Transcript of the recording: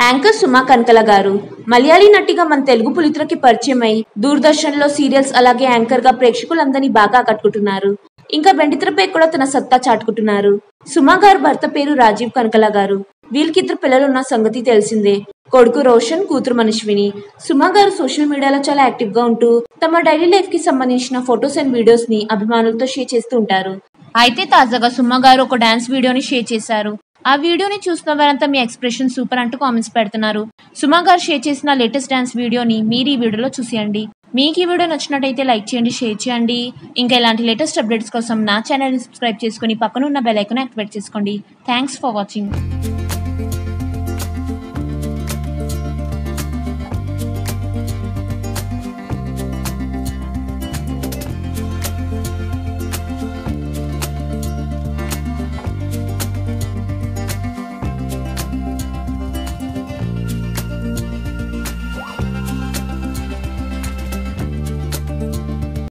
anchor సుమా కనకల గారు మలయాళీ నటిగా మన తెలుగు పులితులకి పరిచయమై దూరదర్శన్ లో సీరియల్స్ అలాగే యాంకర్ గా ప్రేక్షకులందరినీ బాగా ఆకట్టుకుంటున్నారు ఇంకా వెండితెరపై కూడా తన సత్తా చాటుకుంటున్నారు సుమా గారు భర్త పేరు రాజీవ్ కనకల గారు వీళ్ళకి ఇద్దరు పిల్లలు ఉన్న సంగతి తెలిసిందే కొడుకు రోషన్ కూతురు మనశ్విని సుమా గారు సోషల్ మీడియాలో చాలా యాక్టివ్ గా ఉంటూ తమ డైలీ లైఫ్ కి సంబంధించిన ఫొటోస్ అండ్ వీడియోస్ ని అభిమానులతో షేర్ చేస్తూ ఉంటారు అయితే తాజాగా సుమా గారు ఒక డాన్స్ వీడియోని షేర్ చేశారు ఆ వీడియోని చూసిన వారంతా మీ ఎక్స్ప్రెషన్ సూపర్ అంటూ కామెంట్స్ పెడుతున్నారు సుమా గారు షేర్ చేసిన లేటెస్ట్ డాన్స్ వీడియోని మీరు ఈ వీడియోలో చూసేయండి మీకు ఈ వీడియో నచ్చినట్టయితే లైక్ చేయండి షేర్ చేయండి ఇంకా ఇలాంటి లేటెస్ట్ అప్డేట్స్ కోసం నా ఛానల్ని సబ్స్క్రైబ్ చేసుకుని పక్కన ఉన్న బెల్ ఐకాన్ యాక్టివేట్ చేసుకోండి థ్యాంక్స్ ఫర్ వాచింగ్